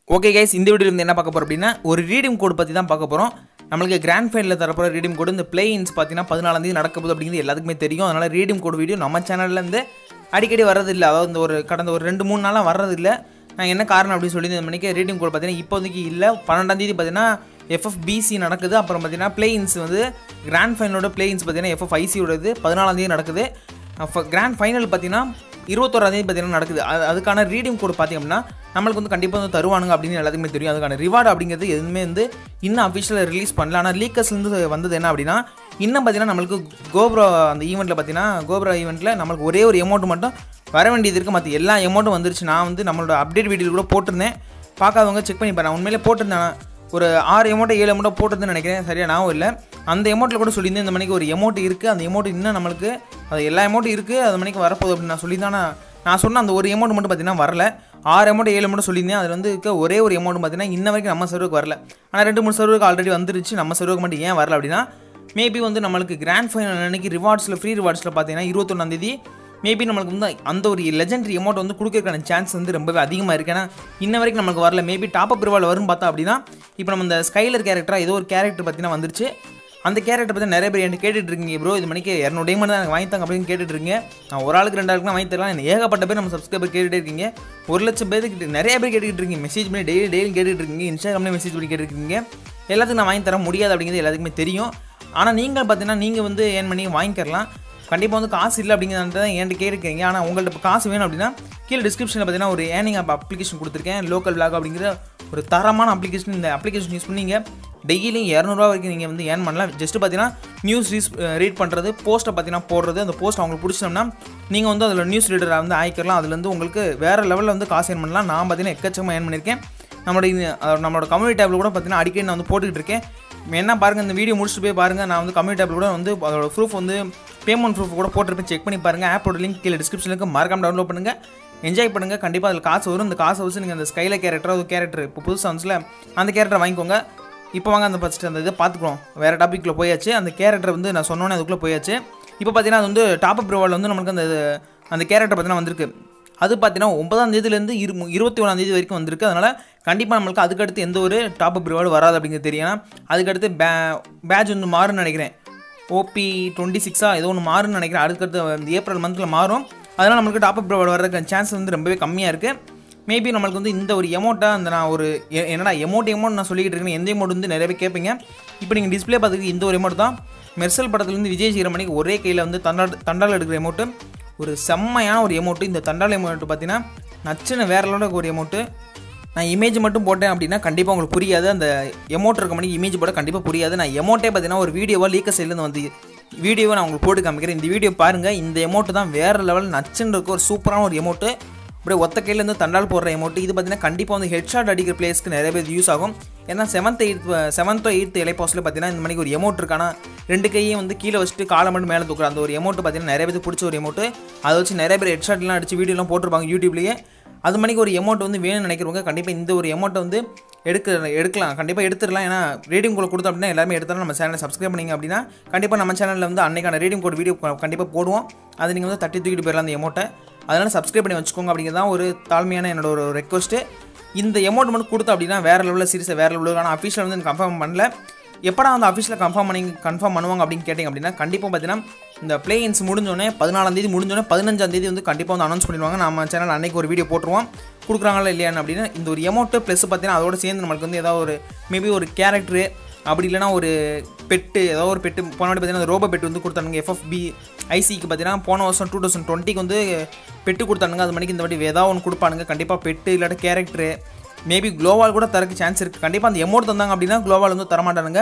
okay guys இந்த video இருந்து என்ன பார்க்க போகிறோம் அப்படின்னா ஒரு ரீடிங் கோடு பற்றி தான் பார்க்க போகிறோம் நம்மளுக்கு கிராண்ட் ஃபைனலில் தரப்போகிற ரீடிங் கோடு இந்த பிளேயின்ஸ் பார்த்தீங்கன்னா பதினாலாம் தேதி நடக்க போகுது அப்படிங்கிறது எல்லாத்துக்குமே தெரியும் அதனால் ரீடிங் கோடு வீடியோ நம்ம சேனல்லேருந்து அடிக்கடி வர்றதில்லை அதாவது இந்த ஒரு கடந்த ஒரு ரெண்டு மூணு நாளாக வர்றதில்லை நான் என்ன காரணம் அப்படின்னு சொல்லி இந்த மணிக்கு ரீடிங் கோட் பார்த்தீங்கன்னா இப்போதைக்கு இல்லை பன்னெண்டாம் தேதி பார்த்தீங்கன்னா எஃப்எஃபிசி நடக்குது அப்புறம் பார்த்தீங்கன்னா பிளேயின்ஸ் வந்து கிராண்ட் ஃபைனலோட பிளேயின்ஸ் பார்த்தீங்கன்னா எஃப்எஃப்ஐசியோடது பதினாலாம் தேதி நடக்குது கிராண்ட் ஃபைனல் பார்த்தீங்கன்னா இருபத்தோராம் தேதி பார்த்தீங்கன்னா நடக்குது அது அதுக்கான ரீடிங் கோட் பார்த்தீங்க அப்படின்னா நம்மளுக்கு வந்து கண்டிப்பாக வந்து தருவானுங்க அப்படின்னு எல்லாத்துக்குமே தெரியும் அதுக்கான ரிவார்டு அப்படிங்கிறது எதுவுமே வந்து இன்னும் அஃபிஷியலாக ரிலீஸ் பண்ணல ஆனால் லீக்கர்ஸ்லேருந்து வந்தது என்ன அப்படின்னா இன்னும் பார்த்தீங்கன்னா நம்மளுக்கு கோப்ரா அந்த ஈவெண்ட்டில் பார்த்தீங்கன்னா கோப்ரா ஈவெண்ட்டில் நம்மளுக்கு ஒரே ஒரு அமௌண்ட் மட்டும் வர வேண்டியது இருக்குது மற்ற எல்லா அமௌண்ட்டும் வந்துருச்சு நான் வந்து நம்மளோட அப்டேட் வீடியோ கூட போட்டிருந்தேன் பார்க்காதவங்க செக் பண்ணி பாருங்க நான் உண்மையிலே போட்டிருந்தேன் ஒரு ஆறு அமௌண்ட்டை ஏழு அமௌண்ட்டை போட்டிருந்தேன்னு நினைக்கிறேன் சரியா நான் இல்லை அந்த அமௌண்ட்டில் கூட சொல்லியிருந்தேன் இந்த மணிக்கு ஒரு அமௌண்ட் இருக்குது அந்த அமௌண்ட் இன்னும் நம்மளுக்கு அது எல்லா அமௌண்ட்டும் இருக்குது அது மணிக்கு வரப்போகுது அப்படின்னு நான் சொல்லி தான் நான் சொன்ன அந்த ஒரு அமௌண்ட் மட்டும் பார்த்தீங்கன்னா வரல ஆறு அமௌண்ட் ஏழு அமௌண்ட் சொல்லியிருந்தேன் அதில் வந்து இருக்க ஒரே ஒரு அமௌண்ட் பார்த்தீங்கன்னா இன்ன வரைக்கும் நம்ம சர்வருக்கு வரல ஆனால் ரெண்டு மூணு சர்வருக்கு ஆல்ரெடி வந்துருச்சு நம்ம சர்வருக்கு மட்டும் ஏன் வரல அப்படின்னா மேபி வந்து நம்மளுக்கு கிராண்ட் ஃபைனல் அன்னைக்கு ரிவார்ட்ஸில் ஃப்ரீ ரிவார்ட்ஸில் பார்த்தீங்கன்னா இருபத்தொன்னாந்தேதி மேபி நம்மளுக்கு வந்து அந்த ஒரு லெஜெண்டரி அமௌண்ட் வந்து கொடுக்கறதுக்கான சான்ஸ் வந்து ரொம்பவே அதிகமாக இருக்குது ஏன்னா இன்ன வரைக்கும் நம்மளுக்கு வரல மேபி டாப் அப் ரிவார்டு வரும்னு பார்த்தா அப்படின்னா இப்போ நம்ம இந்த ஸ்கைலர் கேரக்டராக ஏதோ ஒரு கேரக்டர் பார்த்தீங்கன்னா வந்துருச்சு அந்த கேரக்டர் பற்றி நிறைய பேர் என்கிட்ட கேட்டுட்டு இருக்கீங்க ப்ரோ இது மணிக்கு இரநூறு டைமண்ட் தான் எனக்கு வாங்கி தாங்க அப்படின்னு கேட்டுட்டு இருக்கீங்க நான் ஒரு ஆளுக்கு ரெண்டாளுக்கு வாங்கி தரலாம் எனக்கு ஏகப்பட்ட பேர் நம்ம சப்ஸ்கிரைபர் கேட்டுட்டே இருக்கீங்க ஒரு லட்சம் பேருக்கு நிறைய பேர் கேட்டுக்கிட்டு இருக்கீங்க மெசேஜ் பண்ணி டெய்லி டெய்லி கேட்டுட்டு இருக்கீங்க இன்ஸ்டாகிராம்லேயே மெசேஜ் பண்ணி கேட்டுருக்கீங்க எல்லாத்துக்கும் நான் வாங்கி தர முடியாது அப்படிங்கிறது எல்லாத்துக்குமே தெரியும் ஆனால் நீங்கள் பார்த்தீங்கன்னா நீங்கள் வந்து ஏன் பண்ணி வாங்கிக்கலாம் கண்டிப்பாக வந்து காசு இல்லை அப்படிங்கிறத தான் என்கிட்ட கேட்குறீங்க ஆனால் உங்கள்ட்ட இப்போ காசு வேணும் அப்படின்னா கீழே டிஸ்கிரிப்ஷனில் பார்த்தீங்கன்னா ஒரு ஏர்னிங் ஆப் அப்ளிகேஷன் கொடுத்துருக்கேன் லோக்கல் விளாக் அப்படிங்கிற ஒரு தரமான அப்ளிகேஷன் இந்த அப்ளிகேஷன் யூஸ் பண்ணி நீங்கள் டெய்லியும் இரநூறுவா வரைக்கும் நீங்கள் வந்து ஏர்ன் பண்ணலாம் ஜஸ்ட் பார்த்தீங்கன்னா நியூஸ் ரீஸ் ரீட் பண்ணுறது போஸ்ட்டை பார்த்தீங்கன்னா போடுறது அந்த போஸ்ட் அவங்களுக்கு பிடிச்சோம்னா நீங்கள் வந்து அதில் நியூஸ் ரீடராக வந்து ஆயிக்கலாம் அதுலேருந்து உங்களுக்கு வேறு லெவலில் வந்து காசு ஏர்ன் பண்ணலாம் நான் பார்த்தீங்கன்னா எக்கச்சக்கமாக ஏர்ன் பண்ணியிருக்கேன் நம்மளோட இந்த- அஹ் நம்மளோட கம்யூனிட்டி டேபிள் கூட பார்த்தீங்கன்னா அடிக்கடி நான் வந்து போட்டுக்கிட்டு இருக்கேன் என்ன பாருங்கள் இந்த வீடியோ முடிச்சுட்டு போய் பாருங்கள் நான் வந்து கம்யூனிட்டி டேபிள் கூட வந்து அதோட ப்ரூஃப் வந்து பேமெண்ட் ப்ரூஃப் கூட போட்டிருப்பேன் செக் பண்ணி பாருங்கள் ஆப்போட லிங்க் கீழே டிஸ்கிரிப்ஷனுக்கு மறக்காம டவுன்லோட் பண்ணுங்கள் என்ஜாய் பண்ணுங்கள் கண்டிப்பாக அதில் காசு வரும் இந்த காசை வச்சு நீங்கள் அந்த ஸ்கைல கேரக்டர் ஒரு கேரக்டர் இப்போ புதுசாக வந்துச்சுல அந்த கேரக்டரை வாங்கிக்கோங்க இப்போ வாங்க அந்த ஃபஸ்ட்டு அந்த இதை பார்த்துக்குறோம் வேறு டாப்பிக்கில் போயாச்சு அந்த கேரக்டர் வந்து நான் சொன்னோன்னே அதுக்குள்ளே போயாச்சு இப்போ பார்த்தீங்கன்னா அது வந்து டாப் அப் ரிவார்டில் வந்து நமக்கு அந்த அந்த கேரக்டர் பார்த்தீங்கன்னா வந்திருக்கு அது பார்த்தீங்கன்னா ஒன்பதாம் தேதியிலேருந்து இரு இருபத்தி ஒன்றாம் தேதி வரைக்கும் வந்திருக்கு அதனால் கண்டிப்பாக நம்மளுக்கு அதுக்கடுத்து எந்த ஒரு டாப் அப் ரிவார்டு வராது அப்படிங்கிறது தெரியும் ஏன்னா அதுக்கடுத்து பே பேட்ச் வந்து மாறும்னு நினைக்கிறேன் ஓபி டுவெண்ட்டி சிக்ஸாக ஏதோ ஒன்று மாறும்னு நினைக்கிறேன் அதுக்கடுத்து இந்த ஏப்ரல் மந்தில் மாறும் அதனால் நம்மளுக்கு டாப் அப் ரிவார்டு வர்றதுக்கு சான்ஸ் வந்து ரொம்பவே கம்மியாக இருக்குது மேபி நம்மளுக்கு வந்து இந்த ஒரு எமௌண்ட்டாக அந்த நான் ஒரு எ- என்னடா எமௌண்ட் எமௌண்ட் நான் சொல்லிக்கிட்டு இருக்கேன் எந்த எமௌண்ட் வந்து நிறைய பேர் கேட்பீங்க இப்போ நீங்கள் டிஸ்ப்ளே பார்த்துக்கு இந்த ஒரு எமௌண்ட் தான் மெர்சல் படத்துலேருந்து விஜய் சீரமணிக்கு ஒரே கையில் வந்து தண்டால் தண்டால் எடுக்கிற எமௌண்ட்டு ஒரு செம்மையான ஒரு எமௌண்ட்டு இந்த தண்டால் எமௌண்ட் பார்த்தீங்கன்னா நச்சுன்னு வேற லெவலுக்கு ஒரு எமௌண்ட்டு நான் இமேஜ் மட்டும் போட்டேன் அப்படின்னா கண்டிப்பாக உங்களுக்கு புரியாது அந்த எமௌண்ட் இருக்க மணிக்கு இமேஜ் போட கண்டிப்பாக புரியாது நான் எமௌண்ட்டே பார்த்தீங்கன்னா ஒரு வீடியோவாக லீக்க சைட்லேருந்து வந்து வீடியோவை நான் உங்களுக்கு போட்டு காமிக்கிறேன் இந்த வீடியோ பாருங்கள் இந்த எமௌண்ட் தான் வேறு லெவல் நச்சுன்னு இருக்க ஒரு சூப்பரான ஒரு எமௌண்ட்டு அப்படியே ஒத்த கையிலேருந்து தண்டால் போடுற எமௌண்ட் இது பார்த்தீங்கன்னா கண்டிப்பாக வந்து ஹெட்ஷாட் அடிக்கிற பிளேஸ்க்கு நிறைய பேர் யூஸ் ஆகும் ஏன்னா செவன்த் எயித் செவன்த்தோ எயித்து இலைப்பாஸில் பார்த்தீங்கன்னா இந்த மணிக்கு ஒரு எமௌண்ட் இருக்கானா ரெண்டு கையும் வந்து கீழே வச்சுட்டு காலை மட்டும் மேலே தூக்குற அந்த ஒரு எமௌண்ட் பார்த்தீங்கன்னா நிறைய பேருக்கு பிடிச்ச ஒரு எமௌண்ட் அதை வச்சு நிறைய பேர் ஹெட்ஷாட்லாம் அடிச்சு வீடியோலாம் போட்டிருப்பாங்க யூடியூப்லேயே அது மணிக்கு ஒரு எமௌண்ட் வந்து வேணும்னு நினைக்கிறவங்க கண்டிப்பாக இந்த ஒரு எமௌண்ட்டை வந்து எடுக்க எடுக்கலாம் கண்டிப்பாக எடுத்துடலாம் ஏன்னா ரேடிங் கோட் கொடுத்தோம் அப்படின்னா எல்லாமே எடுத்தாலும் நம்ம சேனலை சப்ஸ்கிரைப் பண்ணிங்க அப்படின்னா கண்டிப்பாக நம்ம சேனலில் வந்து அன்னைக்கான ரேடிங் கோட் வீடியோ கண்டிப்பாக போடுவோம் அதை நீங்கள் வந்து தட்டி தூக்கிட்டு போயிடலாம் அந்த எமௌண்ட்டை அதனால் சப்ஸ்கிரைப் பண்ணி வச்சுக்கோங்க அப்படிங்கிறது தான் ஒரு தாழ்மையான என்னோட ஒரு ரெக்வஸ்ட்டு இந்த எமௌண்ட் மட்டும் கொடுத்தோம் அப்படின்னா வேறு லெவலில் சீரிஸை வேறு லெவலில் ஆனால் அஃபீஷியல் வந்து கன்ஃபார்ம் பண்ணல எப்படா அந்த அஃபீஷியல் கன்ஃபார்ம் பண்ணி கன்ஃபார்ம் பண்ணுவாங்க அப்படின்னு கேட்டிங்க அப்படின்னா கண்டிப்பாக பார்த்தீங்கன்னா இந்த பிளேயின்ஸ் முடிஞ்சோடனே பதினாலாம் தேதி முடிஞ்சோடனே பதினஞ்சாம் தேதி வந்து கண்டிப்பாக வந்து அனௌன்ஸ் பண்ணிடுவாங்க நம்ம சேனல் அன்னைக்கு ஒரு வீடியோ போட்டுருவோம் கொடுக்குறாங்களா இல்லையான்னு அப்படின்னு இந்த ஒரு எமௌண்ட்டு ப்ளஸ் பார்த்தீங்கன்னா அதோட சேர்ந்து நம்மளுக்கு வந்து ஏதாவது ஒரு மேபி ஒரு கேரக்டரு அப்படி இல்லைனா ஒரு பெட்டு ஏதோ ஒரு பெட்டு போன வாட்டி பார்த்தீங்கன்னா ரோபோ பெட்டு வந்து கொடுத்தானுங்க எஃப்எஃப்பி ஐசிக்கு பார்த்தீங்கன்னா போன வருஷம் டூ தௌசண்ட் டுவெண்ட்டிக்கு வந்து பெட்டு கொடுத்தானுங்க அது மணிக்கு இந்த வாட்டி ஏதாவது ஒன்று கொடுப்பானுங்க கண்டிப்பாக பெட்டு இல்லாட்ட கேரக்டரு மேபி குளோவால் கூட தரக்கு சான்ஸ் இருக்குது கண்டிப்பாக அந்த எமௌண்ட் தந்தாங்க அப்படின்னா குளோவால் வந்து தரமாட்டானுங்க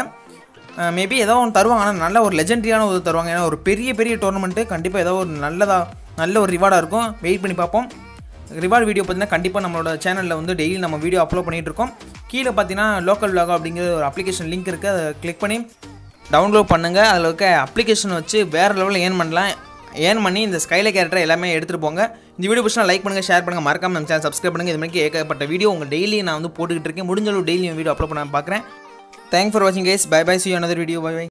மேபி ஏதோ ஒன்று தருவாங்க ஆனால் நல்ல ஒரு லெஜெண்டரியான ஒரு தருவாங்க ஏன்னா ஒரு பெரிய பெரிய டோர்னமெண்ட்டு கண்டிப்பாக ஏதோ ஒரு நல்லதாக நல்ல ஒரு ரிவார்டாக இருக்கும் வெயிட் பண்ணி பார்ப்போம் ரிவார்டு வீடியோ பார்த்தீங்கன்னா கண்டிப்பாக நம்மளோட சேனலில் வந்து டெய்லி நம்ம வீடியோ அப்லோட் பண்ணிட்டு இருக்கோம் கீழே பார்த்தீங்கன்னா லோக்கல் vlog அப்படிங்கிற ஒரு அப்ளிகேஷன் லிங்க் இருக்குது அதை கிளிக் பண்ணி டவுன்லோட் பண்ணுங்கள் அதில் இருக்க அப்ளிகேஷன் வச்சு வேறு லெவலில் ஏர்ன் பண்ணலாம் ஏர்ன் பண்ணி இந்த ஸ்கைல கேரக்டர் எல்லாமே எடுத்துகிட்டு போங்க இந்த வீடியோ பிடிச்சா லைக் பண்ணுங்கள் ஷேர் பண்ணுங்கள் மறக்காம நம்ம சேனல் சப்ஸ்கிரைப் பண்ணுங்கள் இது மாதிரி ஏகப்பட்ட வீடியோ உங்கள் டெய்லி நான் வந்து போட்டுக்கிட்டு இருக்கேன் முடிஞ்ச அளவு டெய்லி வீடியோ அப்லோட் பண்ண பார்க்குறேன் தேங்க் ஃபார் வாட்சிங் guys bye bye see another video bye by